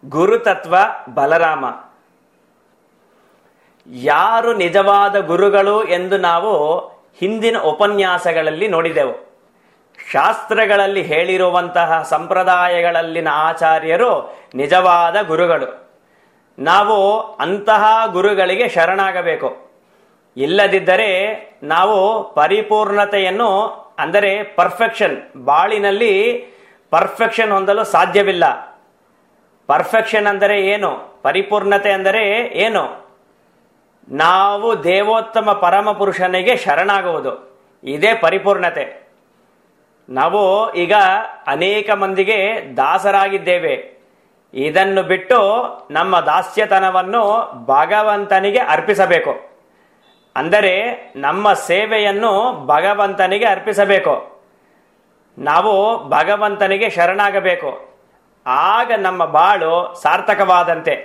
ಗುರುತತ್ವ ಬಲರಾಮ ಯಾರು ನಿಜವಾದ ಗುರುಗಳು ಎಂದು ನಾವು ಹಿಂದಿನ ಉಪನ್ಯಾಸಗಳಲ್ಲಿ ನೋಡಿದೆವು ಶಾಸ್ತ್ರಗಳಲ್ಲಿ ಹೇಳಿರುವಂತಹ ಸಂಪ್ರದಾಯಗಳಲ್ಲಿನ ಆಚಾರ್ಯರು ನಿಜವಾದ ಗುರುಗಳು ನಾವು ಅಂತಹ ಗುರುಗಳಿಗೆ ಶರಣಾಗಬೇಕು ಇಲ್ಲದಿದ್ದರೆ ನಾವು ಪರಿಪೂರ್ಣತೆಯನ್ನು ಅಂದರೆ ಪರ್ಫೆಕ್ಷನ್ ಬಾಳಿನಲ್ಲಿ ಪರ್ಫೆಕ್ಷನ್ ಹೊಂದಲು ಸಾಧ್ಯವಿಲ್ಲ ಪರ್ಫೆಕ್ಷನ್ ಅಂದರೆ ಏನು ಪರಿಪೂರ್ಣತೆ ಅಂದರೆ ಏನು ನಾವು ದೇವೋತ್ತಮ ಪರಮ ಪುರುಷನಿಗೆ ಶರಣಾಗುವುದು ಇದೇ ಪರಿಪೂರ್ಣತೆ ನಾವು ಈಗ ಅನೇಕ ಮಂದಿಗೆ ದಾಸರಾಗಿದ್ದೇವೆ ಇದನ್ನು ಬಿಟ್ಟು ನಮ್ಮ ದಾಸ್ಯತನವನ್ನು ಭಗವಂತನಿಗೆ ಅರ್ಪಿಸಬೇಕು ಅಂದರೆ ನಮ್ಮ ಸೇವೆಯನ್ನು ಭಗವಂತನಿಗೆ ಅರ್ಪಿಸಬೇಕು ನಾವು ಭಗವಂತನಿಗೆ ಶರಣಾಗಬೇಕು ಆಗ ನಮ್ಮ ಬಾಳು ಸಾರ್ಥಕವಾದಂತೆ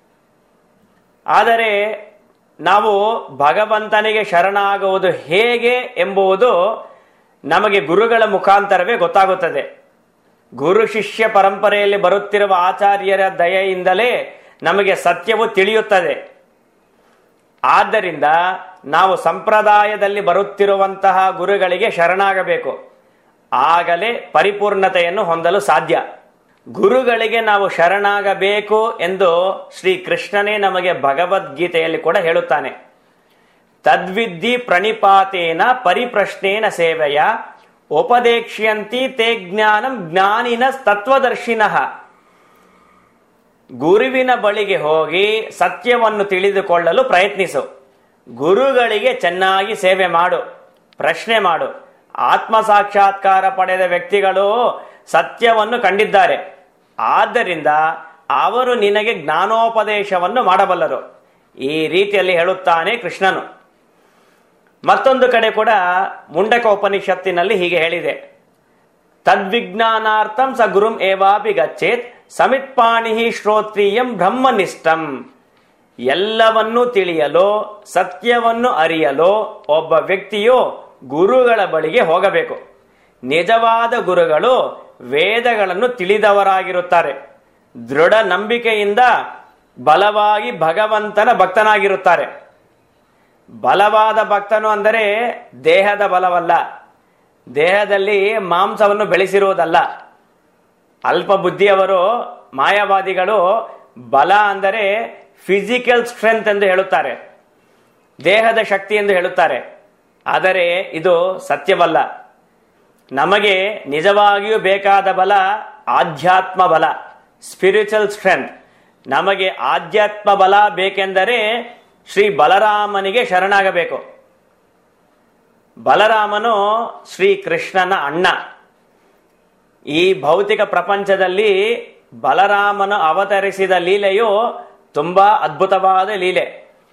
ಆದರೆ ನಾವು ಭಗವಂತನಿಗೆ ಶರಣಾಗುವುದು ಹೇಗೆ ಎಂಬುದು ನಮಗೆ ಗುರುಗಳ ಮುಖಾಂತರವೇ ಗೊತ್ತಾಗುತ್ತದೆ ಗುರು ಶಿಷ್ಯ ಪರಂಪರೆಯಲ್ಲಿ ಬರುತ್ತಿರುವ ಆಚಾರ್ಯರ ದಯೆಯಿಂದಲೇ ನಮಗೆ ಸತ್ಯವು ತಿಳಿಯುತ್ತದೆ ಆದ್ದರಿಂದ ನಾವು ಸಂಪ್ರದಾಯದಲ್ಲಿ ಬರುತ್ತಿರುವಂತಹ ಗುರುಗಳಿಗೆ ಶರಣಾಗಬೇಕು ಆಗಲೇ ಪರಿಪೂರ್ಣತೆಯನ್ನು ಹೊಂದಲು ಸಾಧ್ಯ ಗುರುಗಳಿಗೆ ನಾವು ಶರಣಾಗಬೇಕು ಎಂದು ಶ್ರೀ ಕೃಷ್ಣನೇ ನಮಗೆ ಭಗವದ್ಗೀತೆಯಲ್ಲಿ ಕೂಡ ಹೇಳುತ್ತಾನೆ ತದ್ವಿದ್ಧಿ ಪ್ರಣಿಪಾತೇನ ಪರಿಪ್ರಶ್ನೇನ ಸೇವೆಯ ಉಪದೇಕ್ಷ್ಯಂತಿ ತೇ ಜ್ಞಾನಂ ಜ್ಞಾನಿನ ತತ್ವದರ್ಶಿನಃ ಗುರುವಿನ ಬಳಿಗೆ ಹೋಗಿ ಸತ್ಯವನ್ನು ತಿಳಿದುಕೊಳ್ಳಲು ಪ್ರಯತ್ನಿಸು ಗುರುಗಳಿಗೆ ಚೆನ್ನಾಗಿ ಸೇವೆ ಮಾಡು ಪ್ರಶ್ನೆ ಮಾಡು ಆತ್ಮ ಸಾಕ್ಷಾತ್ಕಾರ ಪಡೆದ ವ್ಯಕ್ತಿಗಳು ಸತ್ಯವನ್ನು ಕಂಡಿದ್ದಾರೆ ಆದ್ದರಿಂದ ಅವರು ನಿನಗೆ ಜ್ಞಾನೋಪದೇಶವನ್ನು ಮಾಡಬಲ್ಲರು ಈ ರೀತಿಯಲ್ಲಿ ಹೇಳುತ್ತಾನೆ ಕೃಷ್ಣನು ಮತ್ತೊಂದು ಕಡೆ ಕೂಡ ಮುಂಡಕ ಉಪನಿಷತ್ತಿನಲ್ಲಿ ಹೀಗೆ ಹೇಳಿದೆ ತದ್ವಿಜ್ಞಾನಾರ್ಥಂ ಸ ಗುರುಂ ಏವಾಪಿ ಗಚ್ಚೇತ್ ಸಮಿತ್ಪಾಣಿ ಶ್ರೋತ್ರಿಯಂ ಬ್ರಹ್ಮನಿಷ್ಠಂ ಎಲ್ಲವನ್ನೂ ತಿಳಿಯಲು ಸತ್ಯವನ್ನು ಅರಿಯಲು ಒಬ್ಬ ವ್ಯಕ್ತಿಯು ಗುರುಗಳ ಬಳಿಗೆ ಹೋಗಬೇಕು ನಿಜವಾದ ಗುರುಗಳು ವೇದಗಳನ್ನು ತಿಳಿದವರಾಗಿರುತ್ತಾರೆ ದೃಢ ನಂಬಿಕೆಯಿಂದ ಬಲವಾಗಿ ಭಗವಂತನ ಭಕ್ತನಾಗಿರುತ್ತಾರೆ ಬಲವಾದ ಭಕ್ತನು ಅಂದರೆ ದೇಹದ ಬಲವಲ್ಲ ದೇಹದಲ್ಲಿ ಮಾಂಸವನ್ನು ಬೆಳೆಸಿರುವುದಲ್ಲ ಅಲ್ಪ ಬುದ್ಧಿಯವರು ಮಾಯಾವಾದಿಗಳು ಬಲ ಅಂದರೆ ಫಿಸಿಕಲ್ ಸ್ಟ್ರೆಂತ್ ಎಂದು ಹೇಳುತ್ತಾರೆ ದೇಹದ ಶಕ್ತಿ ಎಂದು ಹೇಳುತ್ತಾರೆ ಆದರೆ ಇದು ಸತ್ಯವಲ್ಲ ನಮಗೆ ನಿಜವಾಗಿಯೂ ಬೇಕಾದ ಬಲ ಆಧ್ಯಾತ್ಮ ಬಲ ಸ್ಪಿರಿಚುವಲ್ ಸ್ಟ್ರೆಂತ್ ನಮಗೆ ಆಧ್ಯಾತ್ಮ ಬಲ ಬೇಕೆಂದರೆ ಶ್ರೀ ಬಲರಾಮನಿಗೆ ಶರಣಾಗಬೇಕು ಬಲರಾಮನು ಶ್ರೀ ಕೃಷ್ಣನ ಅಣ್ಣ ಈ ಭೌತಿಕ ಪ್ರಪಂಚದಲ್ಲಿ ಬಲರಾಮನು ಅವತರಿಸಿದ ಲೀಲೆಯು ತುಂಬಾ ಅದ್ಭುತವಾದ ಲೀಲೆ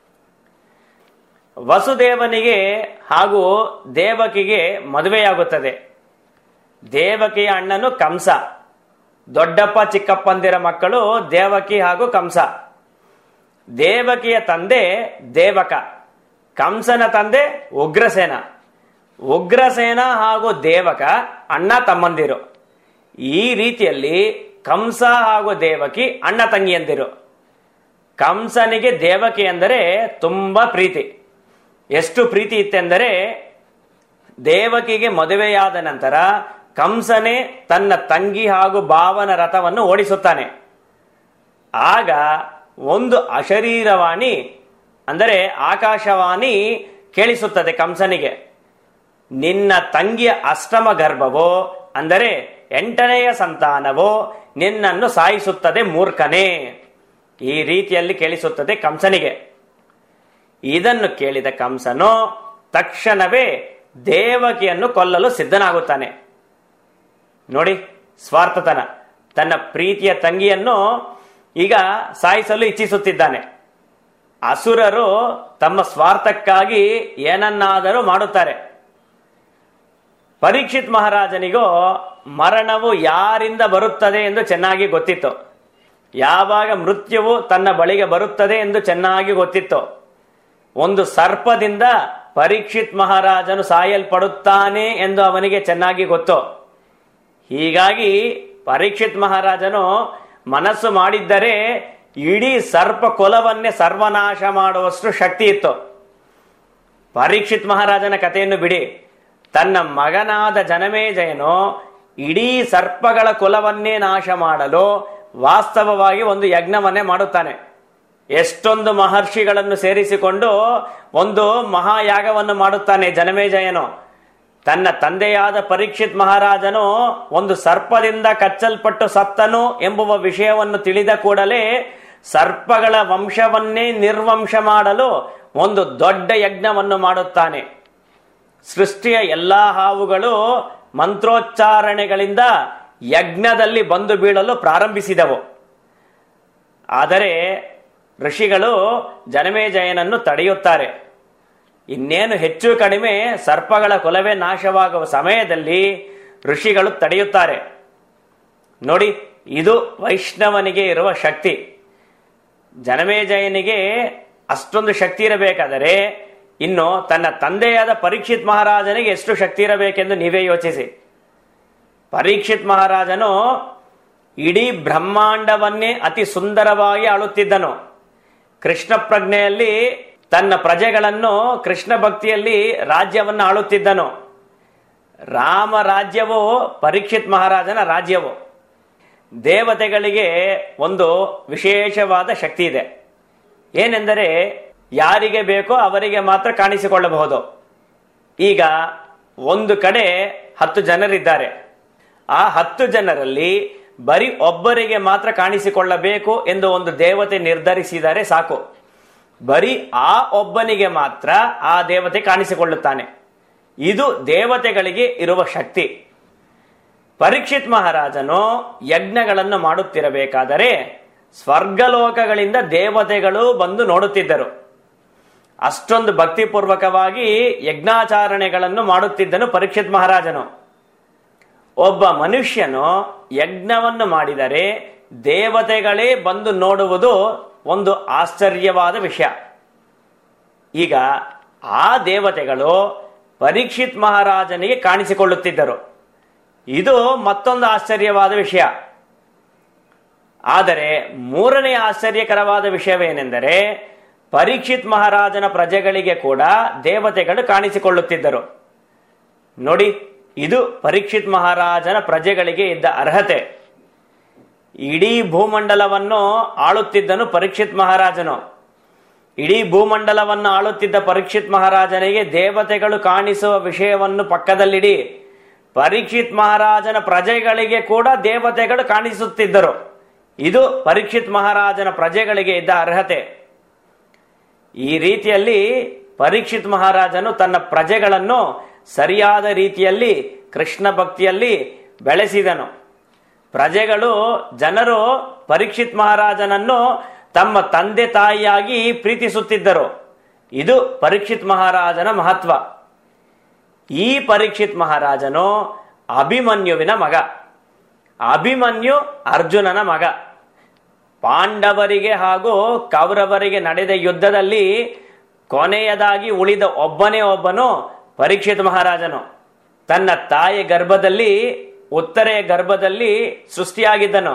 ವಸುದೇವನಿಗೆ ಹಾಗೂ ದೇವಕಿಗೆ ಮದುವೆಯಾಗುತ್ತದೆ ದೇವಕಿಯ ಅಣ್ಣನು ಕಂಸ ದೊಡ್ಡಪ್ಪ ಚಿಕ್ಕಪ್ಪಂದಿರ ಮಕ್ಕಳು ದೇವಕಿ ಹಾಗೂ ಕಂಸ ದೇವಕಿಯ ತಂದೆ ದೇವಕ ಕಂಸನ ತಂದೆ ಉಗ್ರಸೇನ ಉಗ್ರಸೇನ ಹಾಗೂ ದೇವಕ ಅಣ್ಣ ತಮ್ಮಂದಿರು ಈ ರೀತಿಯಲ್ಲಿ ಕಂಸ ಹಾಗೂ ದೇವಕಿ ಅಣ್ಣ ತಂಗಿಯಂದಿರು ಕಂಸನಿಗೆ ದೇವಕಿ ಎಂದರೆ ತುಂಬಾ ಪ್ರೀತಿ ಎಷ್ಟು ಪ್ರೀತಿ ಇತ್ತೆಂದರೆ ದೇವಕಿಗೆ ಮದುವೆಯಾದ ನಂತರ ಕಂಸನೇ ತನ್ನ ತಂಗಿ ಹಾಗೂ ಭಾವನ ರಥವನ್ನು ಓಡಿಸುತ್ತಾನೆ ಆಗ ಒಂದು ಅಶರೀರವಾಣಿ ಅಂದರೆ ಆಕಾಶವಾಣಿ ಕೇಳಿಸುತ್ತದೆ ಕಂಸನಿಗೆ ನಿನ್ನ ತಂಗಿಯ ಅಷ್ಟಮ ಗರ್ಭವೋ ಅಂದರೆ ಎಂಟನೆಯ ಸಂತಾನವೋ ನಿನ್ನನ್ನು ಸಾಯಿಸುತ್ತದೆ ಮೂರ್ಖನೇ ಈ ರೀತಿಯಲ್ಲಿ ಕೇಳಿಸುತ್ತದೆ ಕಂಸನಿಗೆ ಇದನ್ನು ಕೇಳಿದ ಕಂಸನು ತಕ್ಷಣವೇ ದೇವಕಿಯನ್ನು ಕೊಲ್ಲಲು ಸಿದ್ಧನಾಗುತ್ತಾನೆ ನೋಡಿ ಸ್ವಾರ್ಥತನ ತನ್ನ ಪ್ರೀತಿಯ ತಂಗಿಯನ್ನು ಈಗ ಸಾಯಿಸಲು ಇಚ್ಛಿಸುತ್ತಿದ್ದಾನೆ ಅಸುರರು ತಮ್ಮ ಸ್ವಾರ್ಥಕ್ಕಾಗಿ ಏನನ್ನಾದರೂ ಮಾಡುತ್ತಾರೆ ಪರೀಕ್ಷಿತ್ ಮಹಾರಾಜನಿಗೂ ಮರಣವು ಯಾರಿಂದ ಬರುತ್ತದೆ ಎಂದು ಚೆನ್ನಾಗಿ ಗೊತ್ತಿತ್ತು ಯಾವಾಗ ಮೃತ್ಯುವು ತನ್ನ ಬಳಿಗೆ ಬರುತ್ತದೆ ಎಂದು ಚೆನ್ನಾಗಿ ಗೊತ್ತಿತ್ತು ಒಂದು ಸರ್ಪದಿಂದ ಪರೀಕ್ಷಿತ್ ಮಹಾರಾಜನು ಸಾಯಲ್ಪಡುತ್ತಾನೆ ಎಂದು ಅವನಿಗೆ ಚೆನ್ನಾಗಿ ಗೊತ್ತು ಹೀಗಾಗಿ ಪರೀಕ್ಷಿತ್ ಮಹಾರಾಜನು ಮನಸ್ಸು ಮಾಡಿದ್ದರೆ ಇಡೀ ಸರ್ಪ ಕುಲವನ್ನೇ ಸರ್ವನಾಶ ಮಾಡುವಷ್ಟು ಶಕ್ತಿ ಇತ್ತು ಪರೀಕ್ಷಿತ್ ಮಹಾರಾಜನ ಕಥೆಯನ್ನು ಬಿಡಿ ತನ್ನ ಮಗನಾದ ಜನಮೇಜಯನು ಇಡೀ ಸರ್ಪಗಳ ಕುಲವನ್ನೇ ನಾಶ ಮಾಡಲು ವಾಸ್ತವವಾಗಿ ಒಂದು ಯಜ್ಞವನ್ನೇ ಮಾಡುತ್ತಾನೆ ಎಷ್ಟೊಂದು ಮಹರ್ಷಿಗಳನ್ನು ಸೇರಿಸಿಕೊಂಡು ಒಂದು ಮಹಾಯಾಗವನ್ನು ಮಾಡುತ್ತಾನೆ ಜನಮೇಜಯನು ತನ್ನ ತಂದೆಯಾದ ಪರೀಕ್ಷಿತ್ ಮಹಾರಾಜನು ಒಂದು ಸರ್ಪದಿಂದ ಕಚ್ಚಲ್ಪಟ್ಟು ಸತ್ತನು ಎಂಬುವ ವಿಷಯವನ್ನು ತಿಳಿದ ಕೂಡಲೇ ಸರ್ಪಗಳ ವಂಶವನ್ನೇ ನಿರ್ವಂಶ ಮಾಡಲು ಒಂದು ದೊಡ್ಡ ಯಜ್ಞವನ್ನು ಮಾಡುತ್ತಾನೆ ಸೃಷ್ಟಿಯ ಎಲ್ಲಾ ಹಾವುಗಳು ಮಂತ್ರೋಚ್ಚಾರಣೆಗಳಿಂದ ಯಜ್ಞದಲ್ಲಿ ಬಂದು ಬೀಳಲು ಪ್ರಾರಂಭಿಸಿದವು ಆದರೆ ಋಷಿಗಳು ಜನಮೇಜಯನನ್ನು ತಡೆಯುತ್ತಾರೆ ಇನ್ನೇನು ಹೆಚ್ಚು ಕಡಿಮೆ ಸರ್ಪಗಳ ಕುಲವೇ ನಾಶವಾಗುವ ಸಮಯದಲ್ಲಿ ಋಷಿಗಳು ತಡೆಯುತ್ತಾರೆ ನೋಡಿ ಇದು ವೈಷ್ಣವನಿಗೆ ಇರುವ ಶಕ್ತಿ ಜನಮೇಜಯನಿಗೆ ಅಷ್ಟೊಂದು ಶಕ್ತಿ ಇರಬೇಕಾದರೆ ಇನ್ನು ತನ್ನ ತಂದೆಯಾದ ಪರೀಕ್ಷಿತ್ ಮಹಾರಾಜನಿಗೆ ಎಷ್ಟು ಶಕ್ತಿ ಇರಬೇಕೆಂದು ನೀವೇ ಯೋಚಿಸಿ ಪರೀಕ್ಷಿತ್ ಮಹಾರಾಜನು ಇಡೀ ಬ್ರಹ್ಮಾಂಡವನ್ನೇ ಅತಿ ಸುಂದರವಾಗಿ ಆಳುತ್ತಿದ್ದನು ಕೃಷ್ಣ ಪ್ರಜ್ಞೆಯಲ್ಲಿ ತನ್ನ ಪ್ರಜೆಗಳನ್ನು ಕೃಷ್ಣ ಭಕ್ತಿಯಲ್ಲಿ ರಾಜ್ಯವನ್ನು ಆಳುತ್ತಿದ್ದನು ರಾಮ ರಾಜ್ಯವು ಪರೀಕ್ಷಿತ್ ಮಹಾರಾಜನ ರಾಜ್ಯವು ದೇವತೆಗಳಿಗೆ ಒಂದು ವಿಶೇಷವಾದ ಶಕ್ತಿ ಇದೆ ಏನೆಂದರೆ ಯಾರಿಗೆ ಬೇಕೋ ಅವರಿಗೆ ಮಾತ್ರ ಕಾಣಿಸಿಕೊಳ್ಳಬಹುದು ಈಗ ಒಂದು ಕಡೆ ಹತ್ತು ಜನರಿದ್ದಾರೆ ಆ ಹತ್ತು ಜನರಲ್ಲಿ ಬರೀ ಒಬ್ಬರಿಗೆ ಮಾತ್ರ ಕಾಣಿಸಿಕೊಳ್ಳಬೇಕು ಎಂದು ಒಂದು ದೇವತೆ ನಿರ್ಧರಿಸಿದರೆ ಸಾಕು ಬರೀ ಆ ಒಬ್ಬನಿಗೆ ಮಾತ್ರ ಆ ದೇವತೆ ಕಾಣಿಸಿಕೊಳ್ಳುತ್ತಾನೆ ಇದು ದೇವತೆಗಳಿಗೆ ಇರುವ ಶಕ್ತಿ ಪರೀಕ್ಷಿತ್ ಮಹಾರಾಜನು ಯಜ್ಞಗಳನ್ನು ಮಾಡುತ್ತಿರಬೇಕಾದರೆ ಸ್ವರ್ಗಲೋಕಗಳಿಂದ ದೇವತೆಗಳು ಬಂದು ನೋಡುತ್ತಿದ್ದರು ಅಷ್ಟೊಂದು ಭಕ್ತಿಪೂರ್ವಕವಾಗಿ ಯಜ್ಞಾಚಾರಣೆಗಳನ್ನು ಮಾಡುತ್ತಿದ್ದನು ಪರೀಕ್ಷಿತ್ ಮಹಾರಾಜನು ಒಬ್ಬ ಮನುಷ್ಯನು ಯಜ್ಞವನ್ನು ಮಾಡಿದರೆ ದೇವತೆಗಳೇ ಬಂದು ನೋಡುವುದು ಒಂದು ಆಶ್ಚರ್ಯವಾದ ವಿಷಯ ಈಗ ಆ ದೇವತೆಗಳು ಪರೀಕ್ಷಿತ್ ಮಹಾರಾಜನಿಗೆ ಕಾಣಿಸಿಕೊಳ್ಳುತ್ತಿದ್ದರು ಇದು ಮತ್ತೊಂದು ಆಶ್ಚರ್ಯವಾದ ವಿಷಯ ಆದರೆ ಮೂರನೇ ಆಶ್ಚರ್ಯಕರವಾದ ವಿಷಯವೇನೆಂದರೆ ಪರೀಕ್ಷಿತ್ ಮಹಾರಾಜನ ಪ್ರಜೆಗಳಿಗೆ ಕೂಡ ದೇವತೆಗಳು ಕಾಣಿಸಿಕೊಳ್ಳುತ್ತಿದ್ದರು ನೋಡಿ ಇದು ಪರೀಕ್ಷಿತ್ ಮಹಾರಾಜನ ಪ್ರಜೆಗಳಿಗೆ ಇದ್ದ ಅರ್ಹತೆ ಇಡೀ ಭೂಮಂಡಲವನ್ನು ಆಳುತ್ತಿದ್ದನು ಪರೀಕ್ಷಿತ್ ಮಹಾರಾಜನು ಇಡೀ ಭೂಮಂಡಲವನ್ನು ಆಳುತ್ತಿದ್ದ ಪರೀಕ್ಷಿತ್ ಮಹಾರಾಜನಿಗೆ ದೇವತೆಗಳು ಕಾಣಿಸುವ ವಿಷಯವನ್ನು ಪಕ್ಕದಲ್ಲಿಡಿ ಪರೀಕ್ಷಿತ್ ಮಹಾರಾಜನ ಪ್ರಜೆಗಳಿಗೆ ಕೂಡ ದೇವತೆಗಳು ಕಾಣಿಸುತ್ತಿದ್ದರು ಇದು ಪರೀಕ್ಷಿತ್ ಮಹಾರಾಜನ ಪ್ರಜೆಗಳಿಗೆ ಇದ್ದ ಅರ್ಹತೆ ಈ ರೀತಿಯಲ್ಲಿ ಪರೀಕ್ಷಿತ್ ಮಹಾರಾಜನು ತನ್ನ ಪ್ರಜೆಗಳನ್ನು ಸರಿಯಾದ ರೀತಿಯಲ್ಲಿ ಕೃಷ್ಣ ಭಕ್ತಿಯಲ್ಲಿ ಬೆಳೆಸಿದನು ಪ್ರಜೆಗಳು ಜನರು ಪರೀಕ್ಷಿತ್ ಮಹಾರಾಜನನ್ನು ತಮ್ಮ ತಂದೆ ತಾಯಿಯಾಗಿ ಪ್ರೀತಿಸುತ್ತಿದ್ದರು ಇದು ಪರೀಕ್ಷಿತ್ ಮಹಾರಾಜನ ಮಹತ್ವ ಈ ಪರೀಕ್ಷಿತ್ ಮಹಾರಾಜನು ಅಭಿಮನ್ಯುವಿನ ಮಗ ಅಭಿಮನ್ಯು ಅರ್ಜುನನ ಮಗ ಪಾಂಡವರಿಗೆ ಹಾಗೂ ಕೌರವರಿಗೆ ನಡೆದ ಯುದ್ಧದಲ್ಲಿ ಕೊನೆಯದಾಗಿ ಉಳಿದ ಒಬ್ಬನೇ ಒಬ್ಬನು ಪರೀಕ್ಷಿತ್ ಮಹಾರಾಜನು ತನ್ನ ತಾಯಿ ಗರ್ಭದಲ್ಲಿ ಉತ್ತರೆಯ ಗರ್ಭದಲ್ಲಿ ಸೃಷ್ಟಿಯಾಗಿದ್ದನು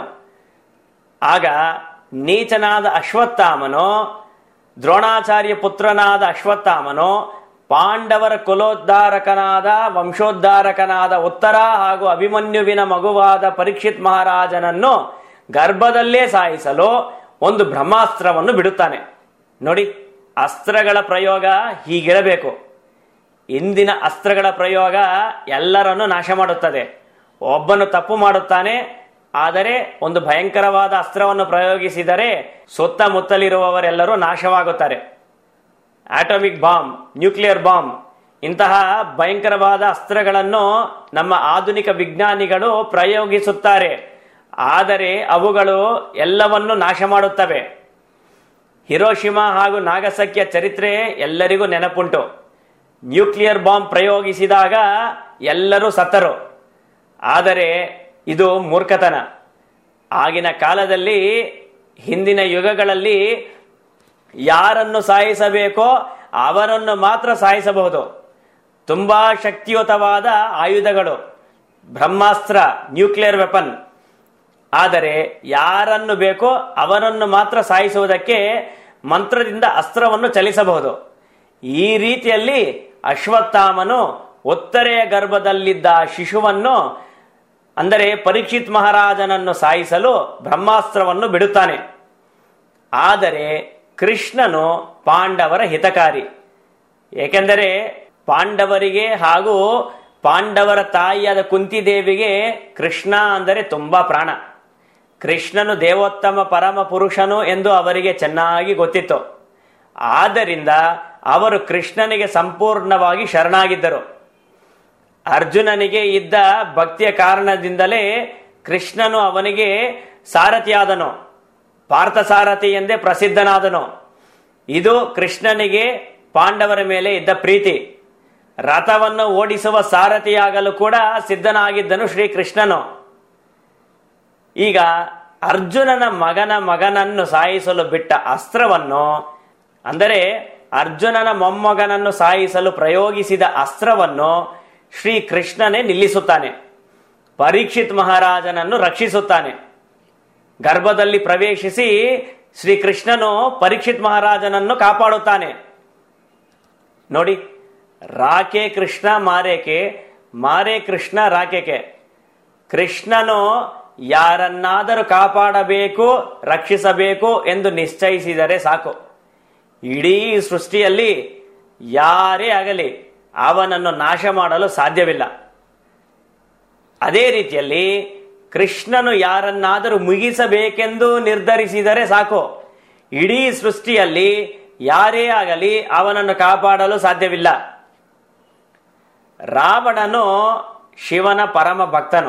ಆಗ ನೀಚನಾದ ಅಶ್ವತ್ಥಾಮನು ದ್ರೋಣಾಚಾರ್ಯ ಪುತ್ರನಾದ ಅಶ್ವತ್ಥಾಮನು ಪಾಂಡವರ ಕುಲೋದ್ಧಾರಕನಾದ ವಂಶೋದ್ಧಾರಕನಾದ ಉತ್ತರ ಹಾಗೂ ಅಭಿಮನ್ಯುವಿನ ಮಗುವಾದ ಪರೀಕ್ಷಿತ್ ಮಹಾರಾಜನನ್ನು ಗರ್ಭದಲ್ಲೇ ಸಾಯಿಸಲು ಒಂದು ಬ್ರಹ್ಮಾಸ್ತ್ರವನ್ನು ಬಿಡುತ್ತಾನೆ ನೋಡಿ ಅಸ್ತ್ರಗಳ ಪ್ರಯೋಗ ಹೀಗಿರಬೇಕು ಇಂದಿನ ಅಸ್ತ್ರಗಳ ಪ್ರಯೋಗ ಎಲ್ಲರನ್ನು ನಾಶ ಮಾಡುತ್ತದೆ ಒಬ್ಬನು ತಪ್ಪು ಮಾಡುತ್ತಾನೆ ಆದರೆ ಒಂದು ಭಯಂಕರವಾದ ಅಸ್ತ್ರವನ್ನು ಪ್ರಯೋಗಿಸಿದರೆ ಸುತ್ತಮುತ್ತಲಿರುವವರೆಲ್ಲರೂ ನಾಶವಾಗುತ್ತಾರೆ ಆಟೋಮಿಕ್ ಬಾಂಬ್ ನ್ಯೂಕ್ಲಿಯರ್ ಬಾಂಬ್ ಇಂತಹ ಭಯಂಕರವಾದ ಅಸ್ತ್ರಗಳನ್ನು ನಮ್ಮ ಆಧುನಿಕ ವಿಜ್ಞಾನಿಗಳು ಪ್ರಯೋಗಿಸುತ್ತಾರೆ ಆದರೆ ಅವುಗಳು ಎಲ್ಲವನ್ನು ನಾಶ ಮಾಡುತ್ತವೆ ಹಿರೋಶಿಮಾ ಹಾಗೂ ನಾಗಸಕ್ಯ ಚರಿತ್ರೆ ಎಲ್ಲರಿಗೂ ನೆನಪುಂಟು ನ್ಯೂಕ್ಲಿಯರ್ ಬಾಂಬ್ ಪ್ರಯೋಗಿಸಿದಾಗ ಎಲ್ಲರೂ ಸತ್ತರು ಆದರೆ ಇದು ಮೂರ್ಖತನ ಆಗಿನ ಕಾಲದಲ್ಲಿ ಹಿಂದಿನ ಯುಗಗಳಲ್ಲಿ ಯಾರನ್ನು ಸಾಯಿಸಬೇಕೋ ಅವರನ್ನು ಮಾತ್ರ ಸಾಯಿಸಬಹುದು ತುಂಬಾ ಶಕ್ತಿಯುತವಾದ ಆಯುಧಗಳು ಬ್ರಹ್ಮಾಸ್ತ್ರ ನ್ಯೂಕ್ಲಿಯರ್ ವೆಪನ್ ಆದರೆ ಯಾರನ್ನು ಬೇಕೋ ಅವರನ್ನು ಮಾತ್ರ ಸಾಯಿಸುವುದಕ್ಕೆ ಮಂತ್ರದಿಂದ ಅಸ್ತ್ರವನ್ನು ಚಲಿಸಬಹುದು ಈ ರೀತಿಯಲ್ಲಿ ಅಶ್ವತ್ಥಾಮನು ಉತ್ತರೆಯ ಗರ್ಭದಲ್ಲಿದ್ದ ಆ ಶಿಶುವನ್ನು ಅಂದರೆ ಪರೀಕ್ಷಿತ್ ಮಹಾರಾಜನನ್ನು ಸಾಯಿಸಲು ಬ್ರಹ್ಮಾಸ್ತ್ರವನ್ನು ಬಿಡುತ್ತಾನೆ ಆದರೆ ಕೃಷ್ಣನು ಪಾಂಡವರ ಹಿತಕಾರಿ ಏಕೆಂದರೆ ಪಾಂಡವರಿಗೆ ಹಾಗೂ ಪಾಂಡವರ ತಾಯಿಯಾದ ಕುಂತಿದೇವಿಗೆ ಕೃಷ್ಣ ಅಂದರೆ ತುಂಬಾ ಪ್ರಾಣ ಕೃಷ್ಣನು ದೇವೋತ್ತಮ ಪರಮ ಪುರುಷನು ಎಂದು ಅವರಿಗೆ ಚೆನ್ನಾಗಿ ಗೊತ್ತಿತ್ತು ಆದ್ದರಿಂದ ಅವರು ಕೃಷ್ಣನಿಗೆ ಸಂಪೂರ್ಣವಾಗಿ ಶರಣಾಗಿದ್ದರು ಅರ್ಜುನನಿಗೆ ಇದ್ದ ಭಕ್ತಿಯ ಕಾರಣದಿಂದಲೇ ಕೃಷ್ಣನು ಅವನಿಗೆ ಸಾರಥಿಯಾದನು ಪಾರ್ಥಸಾರಥಿ ಎಂದೇ ಪ್ರಸಿದ್ಧನಾದನು ಇದು ಕೃಷ್ಣನಿಗೆ ಪಾಂಡವರ ಮೇಲೆ ಇದ್ದ ಪ್ರೀತಿ ರಥವನ್ನು ಓಡಿಸುವ ಸಾರಥಿಯಾಗಲು ಕೂಡ ಸಿದ್ಧನಾಗಿದ್ದನು ಶ್ರೀಕೃಷ್ಣನು ಈಗ ಅರ್ಜುನನ ಮಗನ ಮಗನನ್ನು ಸಾಯಿಸಲು ಬಿಟ್ಟ ಅಸ್ತ್ರವನ್ನು ಅಂದರೆ ಅರ್ಜುನನ ಮೊಮ್ಮಗನನ್ನು ಸಾಯಿಸಲು ಪ್ರಯೋಗಿಸಿದ ಅಸ್ತ್ರವನ್ನು ಶ್ರೀಕೃಷ್ಣನೇ ನಿಲ್ಲಿಸುತ್ತಾನೆ ಪರೀಕ್ಷಿತ್ ಮಹಾರಾಜನನ್ನು ರಕ್ಷಿಸುತ್ತಾನೆ ಗರ್ಭದಲ್ಲಿ ಪ್ರವೇಶಿಸಿ ಶ್ರೀಕೃಷ್ಣನು ಪರೀಕ್ಷಿತ್ ಮಹಾರಾಜನನ್ನು ಕಾಪಾಡುತ್ತಾನೆ ನೋಡಿ ರಾಕೆ ಕೃಷ್ಣ ಮಾರೇಕೆ ಮಾರೆ ಕೃಷ್ಣ ರಾಕೆಕೆ ಕೃಷ್ಣನು ಯಾರನ್ನಾದರೂ ಕಾಪಾಡಬೇಕು ರಕ್ಷಿಸಬೇಕು ಎಂದು ನಿಶ್ಚಯಿಸಿದರೆ ಸಾಕು ಇಡೀ ಸೃಷ್ಟಿಯಲ್ಲಿ ಯಾರೇ ಆಗಲಿ ಅವನನ್ನು ನಾಶ ಮಾಡಲು ಸಾಧ್ಯವಿಲ್ಲ ಅದೇ ರೀತಿಯಲ್ಲಿ ಕೃಷ್ಣನು ಯಾರನ್ನಾದರೂ ಮುಗಿಸಬೇಕೆಂದು ನಿರ್ಧರಿಸಿದರೆ ಸಾಕು ಇಡೀ ಸೃಷ್ಟಿಯಲ್ಲಿ ಯಾರೇ ಆಗಲಿ ಅವನನ್ನು ಕಾಪಾಡಲು ಸಾಧ್ಯವಿಲ್ಲ ರಾವಣನು ಶಿವನ ಪರಮ ಭಕ್ತನು